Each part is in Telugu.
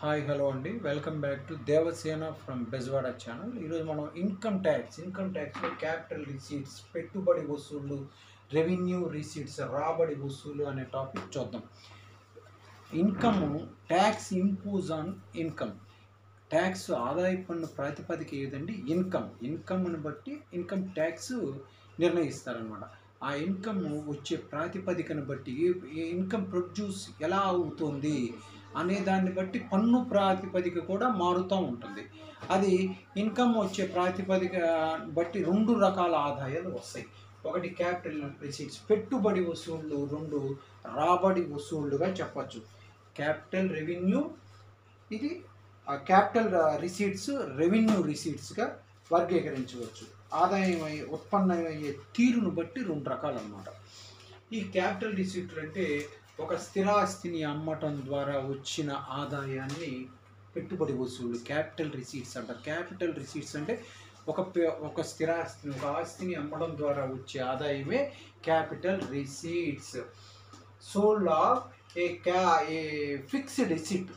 హాయ్ హలో అండి welcome back to Devasena from Bezawada channel ఈరోజు మనం ఇన్కమ్ ట్యాక్స్ ఇన్కమ్ ట్యాక్స్లో క్యాపిటల్ రిసీట్స్ పెట్టుబడి వసూళ్ళు రెవెన్యూ రిసీట్స్ రాబడి వసూలు అనే టాపిక్ చూద్దాం income tax impose on income tax ఆదాయ పన్ను ప్రాతిపదిక ఏదండి ఇన్కమ్ ఇన్కమ్ని బట్టి ఇన్కమ్ ట్యాక్స్ నిర్ణయిస్తారనమాట ఆ ఇన్కమ్ వచ్చే ప్రాతిపదికను బట్టి ఈ ఇన్కమ్ ప్రొడ్యూస్ ఎలా అవుతుంది అనే దాన్ని బట్టి పన్ను ప్రాతిపదిక కూడా మారుతూ ఉంటుంది అది ఇన్కమ్ వచ్చే ప్రాతిపదిక బట్టి రెండు రకాల ఆదాయాలు వస్తాయి ఒకటి క్యాపిటల్ రిసీట్స్ పెట్టుబడి వసూళ్ళు రెండు రాబడి వసూళ్ళుగా చెప్పచ్చు క్యాపిటల్ రెవెన్యూ ఇది క్యాపిటల్ రిసీట్స్ రెవెన్యూ రిసీట్స్గా వర్గీకరించవచ్చు ఆదాయం అయ్యే ఉత్పన్నమయ్యే తీరును బట్టి రెండు రకాలు అన్నమాట ఈ క్యాపిటల్ రిసీట్లు అంటే ఒక స్థిరాస్తిని అమ్మటం ద్వారా వచ్చిన ఆదాయాన్ని పెట్టుబడి వసూలు క్యాపిటల్ రిసీట్స్ అంటారు క్యాపిటల్ రిసీట్స్ అంటే ఒక పే- ఒక స్థిరాస్తిని ఒక ఆస్తిని అమ్మడం ద్వారా వచ్చే ఆదాయమే capital receipts sold of a క్యా ఏ ఫిక్స్డ్ రిసీట్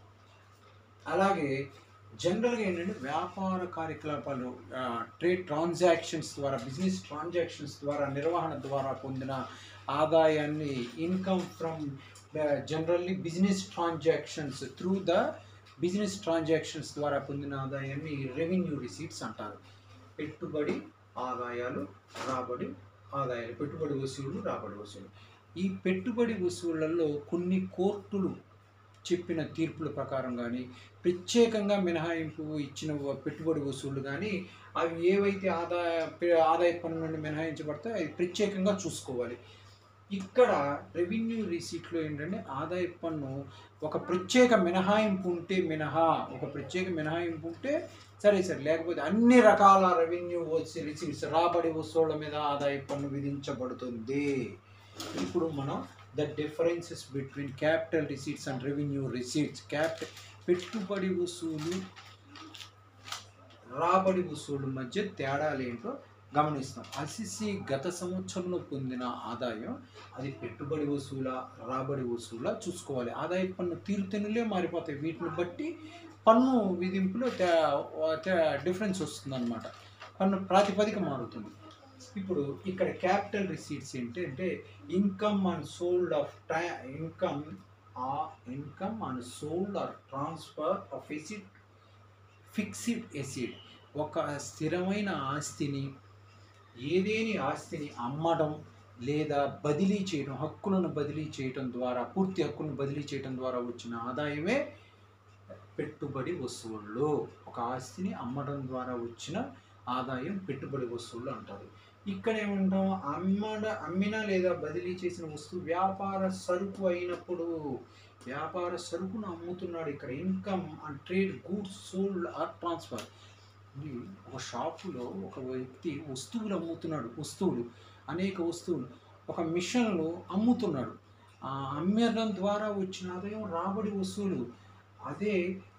అలాగే జనరల్గా ఏంటంటే వ్యాపార కార్యకలాపాలు ట్రేడ్ ట్రాన్సాక్షన్స్ ద్వారా బిజినెస్ ట్రాన్సాక్షన్స్ ద్వారా నిర్వహణ ద్వారా పొందిన ఆదాయాన్ని income from generally business transactions through the business transactions ద్వారా పొందిన ఆదాయాన్ని రెవెన్యూ రిసీట్స్ అంటారు పెట్టుబడి ఆదాయాలు రాబడి ఆదాయాలు పెట్టుబడి వసూళ్లు రాబడి వసూలు ఈ పెట్టుబడి వసూళ్లలో కొన్ని కోర్టులు చెప్పిన తీర్పుల ప్రకారం కానీ ప్రత్యేకంగా మినహాయింపు ఇచ్చిన వ- పెట్టుబడి వసూళ్లు కానీ అవి ఏవైతే ఆదాయ పె- ఆదాయ పన్ను నుండి మినహాయించబడతాయో అవి ప్రత్యేకంగా చూసుకోవాలి ఇక్కడ రెవెన్యూ రిసీట్లో ఏంటంటే ఆదాయ పన్ను ఒక ప్రత్యేక మినహాయింపు ఉంటే మినహా ఒక ప్రత్యేక మినహాయింపు ఉంటే సరే సరే లేకపోతే అన్ని రకాల రెవెన్యూ వచ్చి రిసీట్స్ రాబడి వసూళ్ల మీద ఆదాయ పన్ను విధించబడుతుంది ఇప్పుడు మనం the differences between capital receipts and revenue receipts capital పెట్టుబడి వసూలు రాబడి వసూలు మధ్య తేడాలేంటో గమనిస్తాం అసిసి గత సంవత్సరంలో పొందిన ఆదాయం అది పెట్టుబడి వసూల రాబడి వసూలా చూసుకోవాలి ఆదాయ పన్ను తీరుతెన్నులే మారిపోతాయి వీటిని బట్టి పన్ను విధింపులో తే తే- డిఫరెన్స్ వస్తుందన్నమాట పన్ను ప్రాతిపదిక మారుతుంది ఇప్పుడు ఇక్కడ క్యాపిటల్ రిసీట్స్ ఏంటంటే income and sold of tie income ఆ income and sold or transfer of asset fixed asset ఒక స్థిరమైన ఆస్తిని ఏదేని ఆస్తిని అమ్మడం లేదా బదిలీ చేయడం హక్కులను బదిలీ చేయడం ద్వారా పూర్తి హక్కులను బదిలీ చేయడం ద్వారా వచ్చిన ఆదాయమే పెట్టుబడి వసూళ్ళు ఒక ఆస్తిని అమ్మడం ద్వారా వచ్చిన ఆదాయం పెట్టుబడి వసూళ్ళు అంటారు ఇక్కడ ఏమంటాం అమ్మడ అమ్మిన లేదా బదిలీ చేసిన వస్తువు వ్యాపార సరుకు అయినప్పుడు వ్యాపార సరుకును అమ్ముతున్నాడు ఇక్కడ income and trade goods sold or transfer ఇది ఒక షాపులో ఒక వ్యక్తి వస్తువులు అమ్ముతున్నాడు వస్తువులు అనేక వస్తువులు ఒక మిషన్లో అమ్ముతున్నాడు ఆ అమ్మడం ద్వారా వచ్చిన ఆదాయం రాబడి వసూలు అదే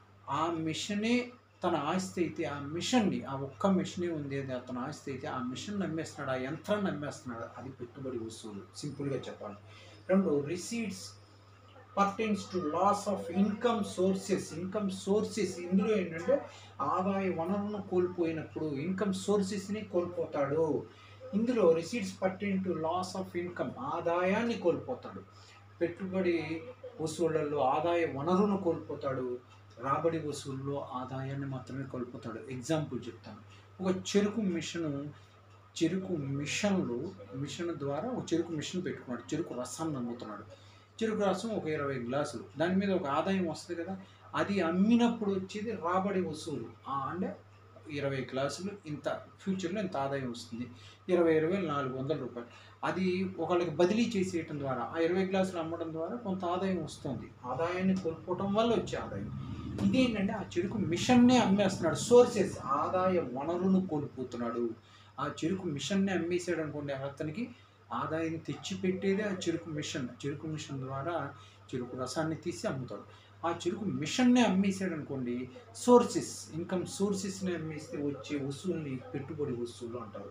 ఆ మిషనే తన ఆస్తి అయితే ఆ మిషన్ని ఆ ఒక్క మిషనే ఉంది అది అతని ఆస్తి అయితే ఆ మిషన్ నమ్మేస్తున్నాడు ఆ యంత్రాన్ని నమ్మేస్తున్నాడు అది పెట్టుబడి వసూలు సింపుల్గా చెప్పాలి రెండు receipts pertains to loss of income sources income sources ఇందులో ఏంటంటే ఆదాయ వనరులను కోల్పోయినప్పుడు ఇన్కమ్ సోర్సెస్ని కోల్పోతాడు ఇందులో receipts pertain to loss of income ఆదాయాన్ని కోల్పోతాడు పెట్టుబడి వసూళ్లలో ఆదాయ వనరును కోల్పోతాడు రాబడి వసూల్లో ఆదాయాన్ని మాత్రమే కోల్పోతాడు ఎగ్జాంపుల్ చెప్తాను ఒక చెరుకు మిషను చెరుకు మిషన్లు మిషన్ ద్వారా ఒక చెరుకు మిషన్ పెట్టుకున్నాడు చెరుకు రసాన్ని అమ్ముతున్నాడు చెరుకు రసం ఒక ఇరవై గ్లాసులు దాని మీద ఒక ఆదాయం వస్తుంది కదా అది అమ్మినప్పుడు వచ్చేది రాబడి వసూలు ఆ అంటే ఇరవై గ్లాసులు ఇంత ఫ్యూచర్లో ఇంత ఆదాయం వస్తుంది ఇరవై ఇరవై నాలుగు వందల రూపాయలు అది ఒకళ్ళకి బదిలీ చేసేయటం ద్వారా ఆ ఇరవై గ్లాసులు అమ్మడం ద్వారా కొంత ఆదాయం వస్తుంది ఆదాయాన్ని కోల్పోవటం వల్ల వచ్చే ఆదాయం ఇదేంటంటే ఆ చెరుకు మిషన్నే అమ్మేస్తున్నాడు సోర్సెస్ ఆదాయ వనరును కోల్పోతున్నాడు ఆ చెరుకు మిషన్నే అమ్మేసాడు అనుకోండి అతనికి ఆదాయం తెచ్చిపెట్టేదే ఆ చెరుకు మిషన్ చెరుకు మిషన్ ద్వారా చెరుకు రసాన్ని తీసి అమ్ముతాడు ఆ చెరుకు మిషన్నే అమ్మేసాడు అనుకోండి సోర్సెస్ ఇన్కమ్ సోర్సెస్ని అమ్మేస్తే వచ్చే వసూల్ని పెట్టుబడి వసూళ్ళు అంటారు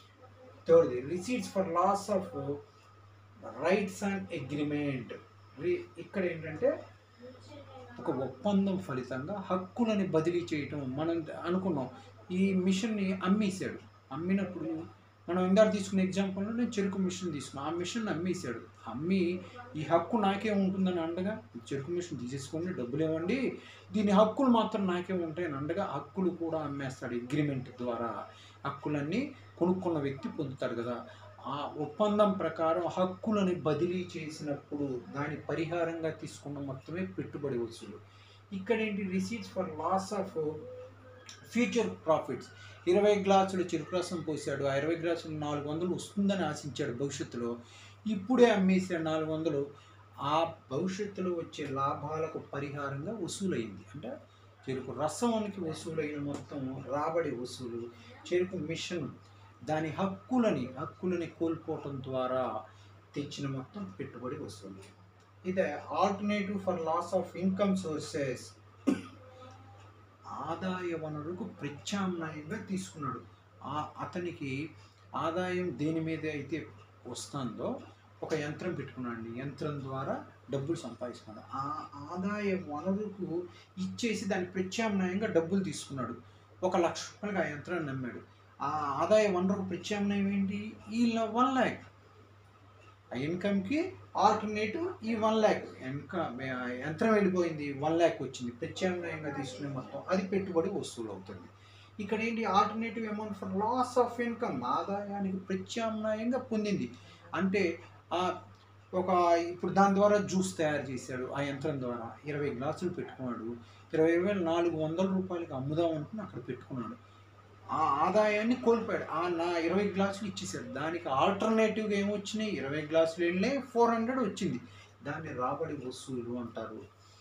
థర్డ్ది receipts for loss of rights and agreement ఇక్కడ ఏంటంటే ఒక ఒప్పందం ఫలితంగా హక్కులని బదిలీ చేయటం మనం అనుకున్నాం ఈ మిషన్ని అమ్మేశాడు అమ్మినప్పుడు మనం ఇందాక తీసుకున్న ఎగ్జాంపుల్లో నేను చెరుకు మిషన్ తీసుకున్నాను ఆ మిషన్ అమ్మేశాడు అమ్మి ఈ హక్కు నాకే ఉంటుందని అండగా ఈ చెరుకు మిషన్ తీసేసుకొని డబ్బులు ఇవ్వండి దీని హక్కులు మాత్రం నాకే ఉంటాయని అండగా హక్కులు కూడా అమ్మేస్తాడు అగ్రిమెంట్ ద్వారా హక్కులన్నీ కొనుక్కున్న వ్యక్తి పొందుతాడు కదా ఆ ఒప్పందం ప్రకారం హక్కులని బదిలీ చేసినప్పుడు దాని పరిహారంగా తీసుకున్న మొత్తమే పెట్టుబడి వసూలు ఇక్కడ ఏంటి receipts for loss of future profits ఇరవై గ్లాసులు చెరుకు రసం పోసాడు ఆ ఇరవై గ్లాసులు నాలుగు వందలు వస్తుందని ఆశించాడు భవిష్యత్తులో ఇప్పుడే అమ్మేసాడు నాలుగు వందలు ఆ భవిష్యత్తులో వచ్చే లాభాలకు పరిహారంగా వసూలైంది అంటే చెరుకు రసానికి వసూలైన మొత్తం రాబడి వసూలు చెరుకు మిషన్ దాని హక్కులని హక్కులని కోల్పోవటం ద్వారా తెచ్చిన మొత్తం పెట్టుబడి వసూలు ఇదే alternative for loss of income sources ఆదాయ వనరుకు ప్రత్యామ్నాయంగా తీసుకున్నాడు ఆ అతనికి ఆదాయం దేని మీద అయితే వస్తుందో ఒక యంత్రం పెట్టుకున్నాడు యంత్రం ద్వారా డబ్బులు సంపాదిస్తున్నాడు ఆ ఆదాయ వనరుకు ఇచ్చేసి దాని ప్రత్యామ్నాయంగా డబ్బులు తీసుకున్నాడు ఒక లక్ష రూపాయలకి ఆ యంత్రాన్ని నమ్మాడు ఆ ఆదాయ వనరుకు ప్రత్యామ్నాయం ఏంటి ఈ వన్ ల్యాక్ ఆ ఇన్కమ్కి ఆల్టర్నేటివ్ ఈ వన్ ల్యాక్ ఇన్కమ్ యంత్రం వెళ్ళిపోయింది వన్ ల్యాక్ వచ్చింది ప్రత్యామ్నాయంగా తీసుకునే మొత్తం అది పెట్టుబడి వస్తువులు అవుతుంది ఇక్కడ ఏంటి alternative amount for loss of income ఆదాయానికి ప్రత్యామ్నాయంగా పొందింది అంటే ఆ ఒక ఇప్పుడు దాని ద్వారా జ్యూస్ తయారు చేశాడు ఆ యంత్రం ద్వారా ఇరవై గ్లాసులు పెట్టుకున్నాడు ఇరవై వేల నాలుగు వందల రూపాయలకి అమ్ముదాం అనుకుని అక్కడ పెట్టుకున్నాడు ఆ ఆదాయాన్ని కోల్పోయాడు ఆ నా ఇరవై గ్లాసులు ఇచ్చేసాడు దానికి ఆల్టర్నేటివ్గా ఏమొచ్చినాయి ఇరవై గ్లాసులు వెళ్ళే ఫోర్ హండ్రెడ్ వచ్చింది దాన్ని రాబడి వసూలు అంటారు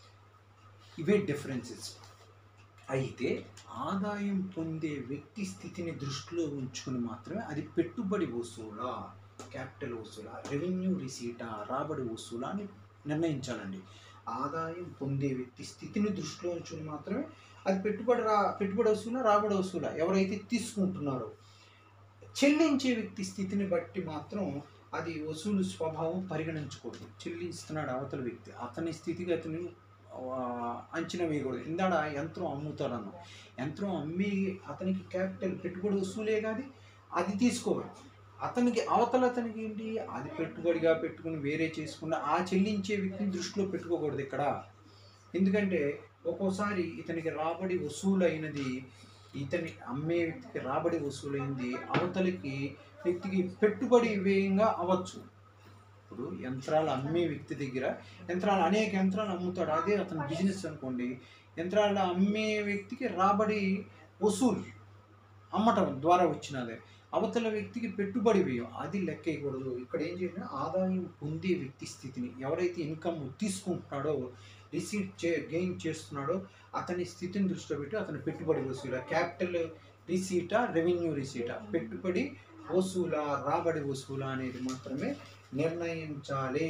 ఇవే డిఫరెన్సెస్ అయితే ఆదాయం పొందే వ్యక్తి స్థితిని దృష్టిలో ఉంచుకుని మాత్రమే అది పెట్టుబడి వసూలా క్యాపిటల్ వసూలా రెవెన్యూ రిసీటా రాబడి వసూలా అని నిర్ణయించాలండి ఆదాయం పొందే వ్యక్తి స్థితిని దృష్టిలో ఉంచుకుని మాత్రమే అది పెట్టుబడి రా పెట్టుబడి వసూలా రాబడి వసూలా ఎవరైతే తీసుకుంటున్నారో చెల్లించే వ్యక్తి స్థితిని బట్టి మాత్రం అది వసూలు స్వభావం పరిగణించకూడదు చెల్లిస్తున్నాడు అవతల వ్యక్తి అతని స్థితిగతిని ఆ, అంచనా వేయకూడదు ఇందాడ యంత్రం అమ్ముతాడన్న యంత్రం అమ్మి అతనికి క్యాపిటల్ పెట్టుబడి వసూలే కాదు అది తీసుకోవాలి అతనికి అవతల అతనికి ఏంటి అది పెట్టుబడిగా పెట్టుకుని వేరే చేసుకున్న ఆ చెల్లించే వ్యక్తిని దృష్టిలో పెట్టుకోకూడదు ఇక్కడ ఎందుకంటే ఒక్కోసారి ఇతనికి రాబడి వసూలు అయినది ఇతని అమ్మే వ్యక్తికి రాబడి వసూలైంది అవతలికి వ్యక్తికి పెట్టుబడి వ్యయంగా అవ్వచ్చు ఇప్పుడు యంత్రాలు అమ్మే వ్యక్తి దగ్గర యంత్రాలు అనేక యంత్రాలు అమ్ముతాడు అదే అతని బిజినెస్ అనుకోండి యంత్రాలు అమ్మే వ్యక్తికి రాబడి వసూలు అమ్మటం ద్వారా వచ్చినదే అవతల వ్యక్తికి పెట్టుబడి వ్యయం అది లెక్క వేయకూడదు ఇక్కడ ఏం చేయాలి ఆదాయం పొందే వ్యక్తి స్థితిని ఎవరైతే ఇన్కమ్ తీసుకుంటున్నాడో రిసీట్ చే గెయిన్ చేస్తున్నాడో అతని స్థితిని దృష్టిలో పెట్టి అతని పెట్టుబడి వసూలా క్యాపిటల్ రిసీటా రెవెన్యూ రిసీటా పెట్టుబడి వసూలా రాబడి వసూలా అనేది మాత్రమే నిర్ణయించాలి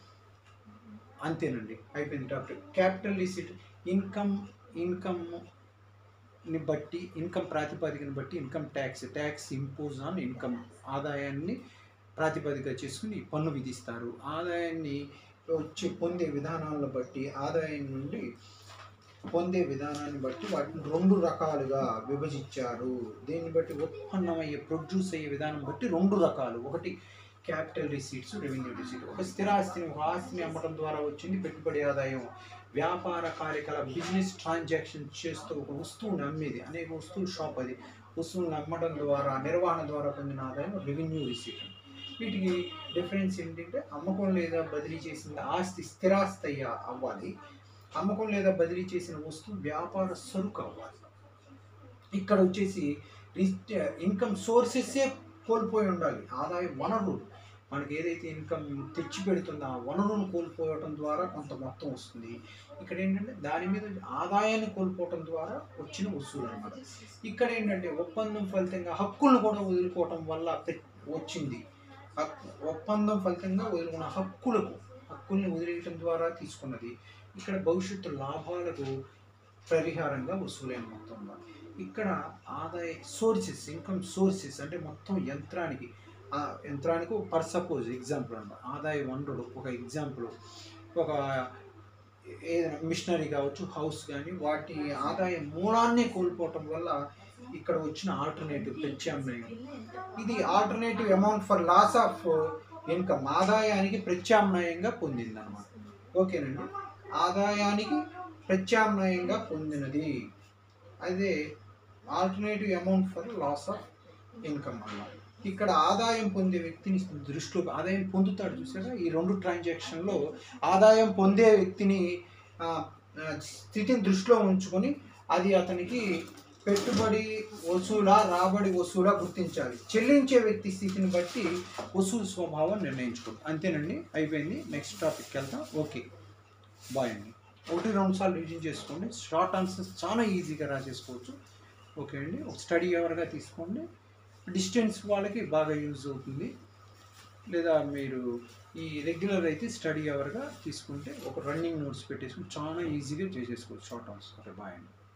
అంతేనండి అయిపోయింది topic capital receipt income income ని బట్టి ఇన్కమ్ ప్రాతిపదికను బట్టి income tax tax impose on income ఆదాయాన్ని ప్రాతిపదిక చేసుకుని పన్ను విధిస్తారు ఆదాయాన్ని వచ్చి పొందే విధానాలను బట్టి ఆదాయం నుండి పొందే విధానాన్ని బట్టి వాటిని రెండు రకాలుగా విభజించారు దీన్ని బట్టి ఉత్పన్నమయ్యే ప్రొడ్యూస్ అయ్యే విధానం బట్టి రెండు రకాలు ఒకటి క్యాపిటల్ రిసీట్స్ రెవెన్యూ రిసీట్ ఒక స్థిరాస్తిని ఒక ఆస్తిని అమ్మటం ద్వారా వచ్చింది పెట్టుబడి ఆదాయం వ్యాపార కార్యకలాప బిజినెస్ ట్రాన్సాక్షన్ చేస్తూ ఒక వస్తువుని అమ్మేది అనేక వస్తువుల షాప్ అది వస్తువులను అమ్మడం ద్వారా నిర్వహణ ద్వారా పొందిన ఆదాయం రెవెన్యూ రిసీట్ వీటికి డిఫరెన్స్ ఏంటంటే అమ్మకం లేదా బదిలీ చేసిన ఆస్తి స్థిరాస్తి అయ్యా అవ్వాలి అమ్మకం లేదా బదిలీ చేసిన వస్తువు వ్యాపార సరుకు అవ్వాలి ఇక్కడ వచ్చేసి ఇన్కమ్ సోర్సెసే కోల్పోయి ఉండాలి ఆదాయ వనరులు మనకి ఏదైతే ఇన్కమ్ తెచ్చి పెడుతుందో ఆ వనరులను కోల్పోవటం ద్వారా కొంత మొత్తం వస్తుంది ఇక్కడ ఏంటంటే దాని మీద ఆదాయాన్ని కోల్పోవటం ద్వారా వచ్చిన వస్తువులు అనమాట ఇక్కడ ఏంటంటే ఒప్పందం ఫలితంగా హక్కులను కూడా వదులుకోవటం వల్ల పె- వచ్చింది హక్కు ఒప్పందం ఫలితంగా వదులుకున్న హక్కులకు హక్కుల్ని వదిలేయటం ద్వారా తీసుకున్నది ఇక్కడ భవిష్యత్తు లాభాలకు పరిహారంగా వసూలైన మొత్తం అన్నమాట. ఇక్కడ ఆదాయ సోర్సెస్ ఇన్కమ్ సోర్సెస్ అంటే మొత్తం యంత్రానికి ఆ యంత్రానికి పర్ సపోజ్ ఎగ్జాంపుల్ అన్నమాట ఆదాయ వనరుడు ఒక ఎగ్జాంపుల్ ఒక ఏదైనా మిషనరీ కావచ్చు హౌస్ కానీ వాటి ఆదాయం మూలాన్ని కోల్పోవటం వల్ల ఇక్కడ వచ్చిన ఆల్టర్నేటివ్ ప్రత్యామ్నాయం ఇది alternative amount for loss of income ఆదాయానికి ప్రత్యామ్నాయంగా పొందింది అనమాట ఓకేనండి ఆదాయానికి ప్రత్యామ్నాయంగా పొందినది అదే alternative amount for loss of income అన్నమాట ఇక్కడ ఆదాయం పొందే వ్యక్తిని దృష్టిలో ఆదాయం పొందుతాడు చూసారా ఈ రెండు ట్రాన్సాక్షన్లో ఆదాయం పొందే వ్యక్తిని ఆ, ఆ, స్థితిని దృష్టిలో ఉంచుకొని అది అతనికి పెట్టుబడి వసూలా రాబడి వసూలా గుర్తించాలి చెల్లించే వ్యక్తి స్థితిని బట్టి వసూలు స్వభావం నిర్ణయించుకోండి అంతేనండి అయిపోయింది నెక్స్ట్ టాపిక్కి వెళ్తాం ఓకే బాయ్ అండి ఒకటి రెండు సార్లు రివిజన్ చేసుకోండి షార్ట్ ఆన్సర్స్ చాలా ఈజీగా రాసేసుకోవచ్చు ఓకే అండి ఒక స్టడీ అవర్గా తీసుకోండి డిస్టెన్స్ వాళ్ళకి బాగా యూజ్ అవుతుంది లేదా మీరు ఈ రెగ్యులర్ అయితే స్టడీ అవర్గా తీసుకుంటే ఒక రన్నింగ్ నోట్స్ పెట్టేసుకుని చాలా ఈజీగా చేసేసుకోవచ్చు షార్ట్ ఆన్సర్ బాయ్ అండి